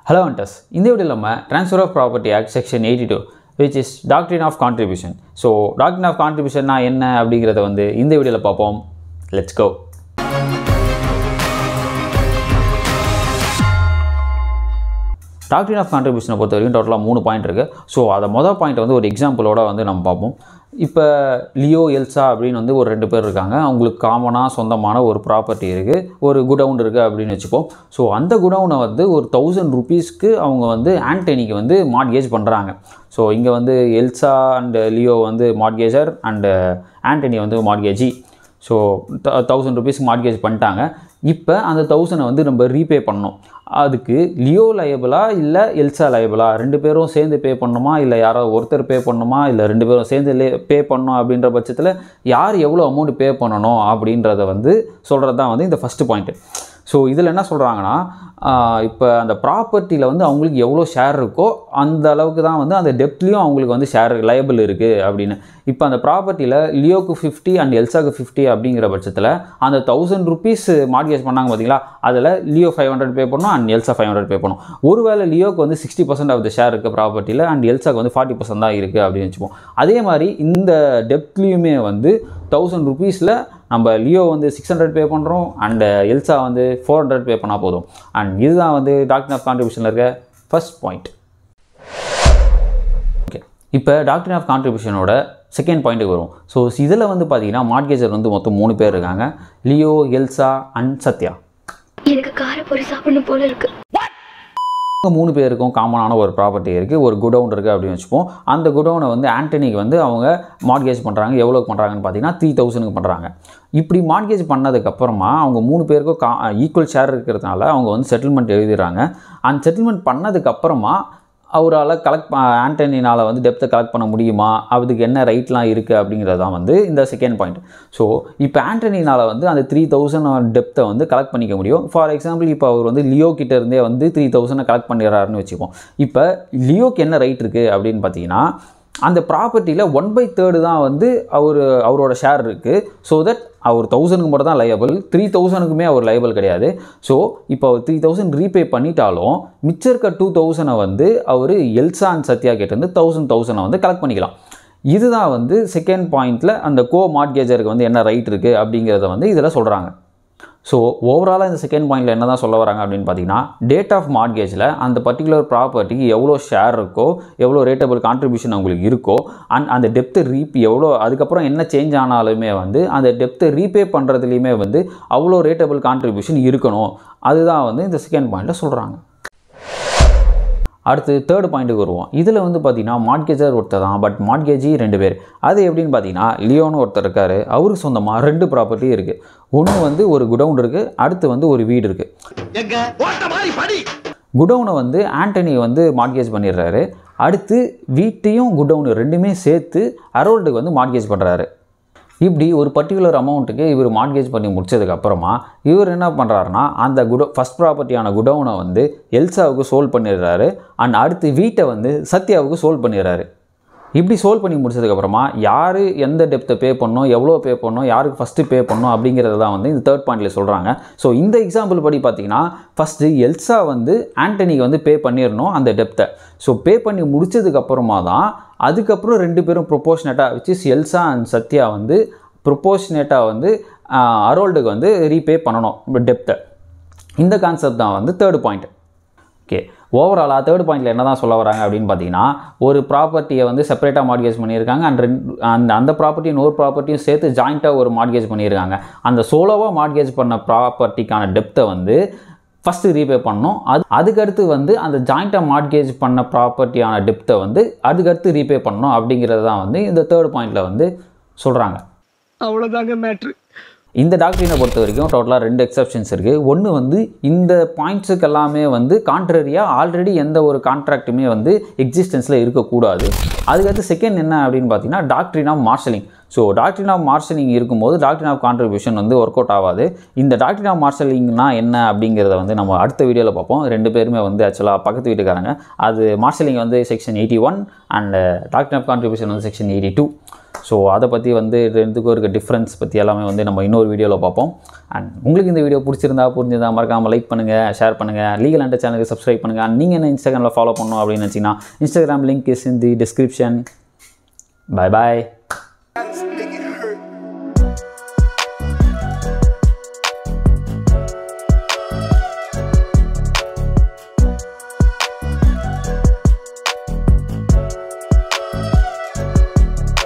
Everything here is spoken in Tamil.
ஹலோ அண்டஸ் இந்த வீடியோவில் நம்ம transfer of property act section eighty two which is doctrine of contribution so doctrine of கான்ட்ரிபியூஷன்னா என்ன அப்படிங்கிறத வந்து இந்த வீடியோவில் பார்ப்போம் லெட்ஸ் கோ டாக்டரின் ஆஃப் கான்ட்ரிபியூஷனை பொறுத்த வரைக்கும் டோட்டலாக மூணு பாயிண்ட் இருக்குது ஸோ அதை மொதல் பாயிண்ட் வந்து ஒரு எக்ஸாம்பிளோட வந்து நம்ம பார்ப்போம் இப்போ லியோ எல்சா அப்படின்னு வந்து ஒரு ரெண்டு பேர் இருக்காங்க அவங்களுக்கு காமனாக சொந்தமான ஒரு ப்ராப்பர்ட்டி இருக்குது ஒரு குடவுன் இருக்குது அப்படின்னு வச்சுப்போம் ஸோ அந்த குடவுனை வந்து ஒரு தௌசண்ட் ருபீஸ்க்கு அவங்க வந்து ஆண்டனிக்கு வந்து மார்கேஜ் பண்ணுறாங்க ஸோ இங்கே வந்து எல்சா அண்ட் லியோ வந்து மார்கேஜர் அண்டு ஆண்டனி வந்து மார்கேஜி ஸோ தௌசண்ட் ருபீஸ்க்கு மார்கேஜ் பண்ணிட்டாங்க இப்போ அந்த தௌசண்டை வந்து நம்ம ரீபே பண்ணோம் அதுக்கு லியோ லயபிளா இல்லை எல்சா லயபிளா ரெண்டு பேரும் சேர்ந்து பே பண்ணணுமா இல்லை யாரோ ஒருத்தர் பே பண்ணணுமா இல்லை ரெண்டு பேரும் சேர்ந்து லே பே பண்ணணும் அப்படின்ற பட்சத்தில் யார் எவ்வளோ அமௌண்ட் பே பண்ணணும் அப்படின்றத வந்து சொல்கிறது தான் வந்து இந்த ஃபஸ்ட்டு பாயிண்ட்டு ஸோ இதில் என்ன சொல்கிறாங்கன்னா இப்போ அந்த ப்ராப்பர்ட்டியில் வந்து அவங்களுக்கு எவ்வளோ ஷேர் இருக்கோ அந்த அளவுக்கு தான் வந்து அந்த டெப்த்லேயும் அவங்களுக்கு வந்து ஷேர் லயபிள் இருக்குது அப்படின்னு இப்போ அந்த ப்ராப்பர்ட்டியில் லியோக்கு ஃபிஃப்டி அண்ட் எல்சாக்கு ஃபிஃப்டி அப்படிங்கிற பட்சத்தில் அந்த தௌசண்ட் ருபீஸ் மார்கேஜ் பண்ணாங்க பார்த்தீங்களா அதில் லியோ ஃபைவ் ஹண்ட்ரட் பே பண்ணணும் and Elsa five hundred pay பண்ணும் ஒருவேளை லியோக்கு வந்து sixty percent of the share இருக்குது ப்ராப்பர்ட்டியில் அண்ட் எல்சாக்கு வந்து ஃபார்ட்டி பர்சன்ட் தான் இருக்குது அப்படின்னு வச்சுப்போம் அதே மாதிரி இந்த டெப்த்லேயுமே வந்து தௌசண்ட் ருபீஸில் நம்ம லியோ வந்து சிக்ஸ் ஹண்ட்ரட் பே பண்ணுறோம் அண்ட் எல்சா வந்து ஃபோர் ஹண்ட்ரட் பே பண்ணால் போதும் அண்ட் இதுதான் வந்து டாக்டர் ஆஃப் கான்ட்ரிபியூஷனில் இருக்க ஃபர்ஸ்ட் பாயிண்ட் ஓகே இப்போ டாக்டர் ஆஃப் கான்ட்ரிபியூஷனோட செகண்ட் பாயிண்ட்டுக்கு வரும் ஸோ இதில் வந்து பார்த்தீங்கன்னா மார்கேஜர் வந்து மொத்தம் மூணு பேர் இருக்காங்க லியோ எல்சா அண்ட் சத்யா எனக்கு காரப்பொரி சாப்பிடணும் போல இருக்கு இவங்க மூணு பேருக்கும் காமனான ஒரு ப்ராப்பர்ட்டி இருக்குது ஒரு குடவுன் இருக்குது அப்படின்னு வச்சுப்போம் அந்த குடவுனை வந்து ஆண்டனிக்கு வந்து அவங்க மார்கேஜ் பண்ணுறாங்க எவ்வளோக்கு பண்ணுறாங்கன்னு பார்த்தீங்கன்னா த்ரீ தௌசண்ட்க்கு பண்ணுறாங்க இப்படி மார்கேஜ் பண்ணதுக்கப்புறமா அவங்க மூணு பேருக்கும் கா ஈக்குவல் ஷேர் இருக்கிறதுனால அவங்க வந்து செட்டில்மெண்ட் எழுதிடுறாங்க அந்த செட்டில்மெண்ட் பண்ணதுக்கப்புறமா அவரால் கலெக்ட் ஆண்டனினால் வந்து டெப்த்தை கலெக்ட் பண்ண முடியுமா அதுக்கு என்ன ரைட்லாம் இருக்குது அப்படிங்கிறது தான் வந்து இந்த செகண்ட் பாயிண்ட் ஸோ இப்போ ஆண்டனினால் வந்து அந்த த்ரீ தௌசண்ட் டெப்த்தை வந்து கலெக்ட் பண்ணிக்க முடியும் ஃபார் எக்ஸாம்பிள் இப்போ அவர் வந்து லியோ கிட்ட இருந்தே வந்து த்ரீ தௌசண்டை கலெக்ட் பண்ணிடுறாருன்னு வச்சுப்போம் இப்போ லியோக்கு என்ன ரைட் இருக்குது அப்படின்னு பார்த்தீங்கன்னா அந்த ப்ராப்பர்ட்டியில் ஒன் பை தேர்டு தான் வந்து அவர் அவரோட ஷேர் இருக்குது ஸோ தட் அவர் தௌசண்ட்க்கு மட்டும் தான் லையபிள் த்ரீ தௌசண்ட்க்குமே அவர் லையபிள் கிடையாது ஸோ இப்போ அவர் த்ரீ தௌசண்ட் ரீபே பண்ணிட்டாலும் மிச்சம் இருக்க டூ தௌசண்டை வந்து அவர் எல்சா அண்ட் சத்யா கிட்டேருந்து தௌசண்ட் தௌசண்டை வந்து கலெக்ட் பண்ணிக்கலாம் இதுதான் வந்து செகண்ட் பாயிண்டில் அந்த கோ மார்கேஜருக்கு வந்து என்ன ரைட் இருக்குது அப்படிங்கிறத வந்து இதில் சொல்கிறாங்க ஸோ ஓவராலாக இந்த செகண்ட் பாயிண்டில் என்ன தான் சொல்ல வராங்க அப்படின்னு பார்த்தீங்கன்னா டேட் ஆஃப் மார்கேஜில் அந்த பர்டிகுலர் ப்ராப்பர்ட்டிக்கு எவ்வளோ ஷேர் இருக்கோ எவ்வளோ ரேட்டபிள் கான்ட்ரிபியூஷன் அவங்களுக்கு இருக்கோ அண்ட் அந்த டெப்த்து ரீப் எவ்வளோ அதுக்கப்புறம் என்ன சேஞ்ச் ஆனாலுமே வந்து அந்த டெப்த்தை ரீபே பண்ணுறதுலையுமே வந்து அவ்வளோ ரேட்டபிள் கான்ட்ரிபியூஷன் இருக்கணும் அதுதான் வந்து இந்த செகண்ட் பாயிண்ட்டில் சொல்கிறாங்க அடுத்து தேர்ட் பாயிண்ட்டுக்கு வருவோம் இதில் வந்து பார்த்தீங்கன்னா மார்கேஜர் ஒருத்தர் தான் பட் மார்கேஜி ரெண்டு பேர் அது எப்படின்னு பார்த்தீங்கன்னா லியோன்னு ஒருத்தர் இருக்கார் அவருக்கு சொந்தமாக ரெண்டு ப்ராப்பர்ட்டி இருக்குது ஒன்று வந்து ஒரு குடவுன் இருக்குது அடுத்து வந்து ஒரு வீடு இருக்குது எங்க ஓட்ட மாதிரி படி குடவுனை வந்து ஆண்டனி வந்து மார்கேஜ் பண்ணிடுறாரு அடுத்து வீட்டையும் குடவுன் ரெண்டுமே சேர்த்து அரோல்டுக்கு வந்து மார்கேஜ் பண்ணுறாரு இப்படி ஒரு பர்டிகுலர் அமௌண்ட்டுக்கு இவர் மார்கேஜ் பண்ணி முடிச்சதுக்கப்புறமா இவர் என்ன பண்ணுறாருனா அந்த குடோ ஃபஸ்ட் ப்ராப்பர்ட்டியான குடவுனை வந்து எல்சாவுக்கு சோல்வ் பண்ணிடுறாரு அண்ட் அடுத்து வீட்டை வந்து சத்யாவுக்கு சோல்வ் பண்ணிடுறாரு இப்படி சோல்வ் பண்ணி முடிச்சதுக்கப்புறமா யார் எந்த டெப்த்தை பே பண்ணணும் எவ்வளோ பே பண்ணணும் யாருக்கு ஃபஸ்ட்டு பே பண்ணணும் அப்படிங்கிறத தான் வந்து இந்த தேர்ட் பாயிண்டில் சொல்கிறாங்க ஸோ இந்த எக்ஸாம்பிள் படி பார்த்தீங்கன்னா ஃபஸ்ட்டு எல்சா வந்து ஆண்டனிக்கு வந்து பே பண்ணிடணும் அந்த டெப்த்தை ஸோ பே பண்ணி முடிச்சதுக்கப்புறமா தான் அதுக்கப்புறம் ரெண்டு பேரும் ப்ரொப்போஷனேட்டாக which is Elsa and Sathya வந்து ப்ரொப்போஷனேட்டாக வந்து அரோல்டுக்கு வந்து ரீபே பண்ணணும் டெப்த்தை இந்த கான்செப்ட் தான் வந்து தேர்ட் பாயிண்ட் ஓகே ஓவராலாக தேர்ட் பாயிண்டில் என்ன தான் சொல்ல வராங்க அப்படின்னு பார்த்தீங்கன்னா ஒரு ப்ராப்பர்ட்டியை வந்து செப்பரேட்டாக மார்கேஜ் பண்ணியிருக்காங்க அண்ட் ரெண்டு அந்த அந்த ப்ராப்பர்ட்டியும் இன்னொரு ப்ராப்பர்ட்டியும் சேர்த்து ஜாயிண்ட்டாக ஒரு மார்கேஜ் பண்ணியிருக்காங்க அந்த சோலோவாக மார்கேஜ் பண்ண ப்ராப்பர்ட்டிக்கான டெப்த்தை வந்து ஃபஸ்ட்டு ரீபே பண்ணணும் அது அதுக்கடுத்து வந்து அந்த ஜாயிண்ட்டாக மார்கேஜ் பண்ண ப்ராப்பர்ட்டியான டெப்த்தை வந்து அதுக்கடுத்து ரீபே பண்ணணும் அப்படிங்கிறது தான் வந்து இந்த தேர்ட் பாயிண்டில் வந்து சொல்கிறாங்க அவ்வளவுதாங்க மேட்ரு இந்த டாக்டரினை பொறுத்த வரைக்கும் டோட்டலாக ரெண்டு எக்ஸப்ஷன்ஸ் இருக்குது ஒன்று வந்து இந்த பாயிண்ட்ஸுக்கு எல்லாமே வந்து கான்ட்ரரியாக ஆல்ரெடி எந்த ஒரு கான்ட்ராக்ட்டுமே வந்து எக்ஸிஸ்டன்ஸில் இருக்கக்கூடாது அதுக்கடுத்து செகண்ட் என்ன அப்படின்னு பார்த்தீங்கன்னா doctrine of marshalling so doctrine of marshalling இருக்கும்போது டாக்டரின் ஆஃப் கான்ட்ரிபியூஷன் வந்து ஒர்க் அவுட் ஆகாது இந்த டாக்டரின் ஆஃப் மார்ஷலிங்னா என்ன அப்படிங்கிறத வந்து நம்ம அடுத்த வீடியோவில் பார்ப்போம் ரெண்டு பேருமே வந்து ஆக்சுவலாக பக்கத்து வீட்டுக்காரங்க அது மார்ஷலிங் வந்து section eighty one and doctrine of contribution வந்து செக்ஷன் எயிட்டி டூ ஸோ அதை பற்றி வந்து ரெண்டுக்கும் இருக்க டிஃப்ரென்ஸ் பற்றி எல்லாமே வந்து நம்ம இன்னொரு வீடியோவில் பார்ப்போம் அண்ட் உங்களுக்கு இந்த வீடியோ பிடிச்சிருந்தா புரிஞ்சிருந்தா மறக்காமல் லைக் பண்ணுங்கள் ஷேர் பண்ணுங்கள் லீகல் அண்டர் சேனலுக்கு சப்ஸ்கிரைப் பண்ணுங்கள் அண்ட் நீங்கள் என்ன இன்ஸ்டாகிராமில் ஃபாலோ பண்ணணும் அப்படின்னு நினச்சிங்கன்னா Instagram link is in the description bye bye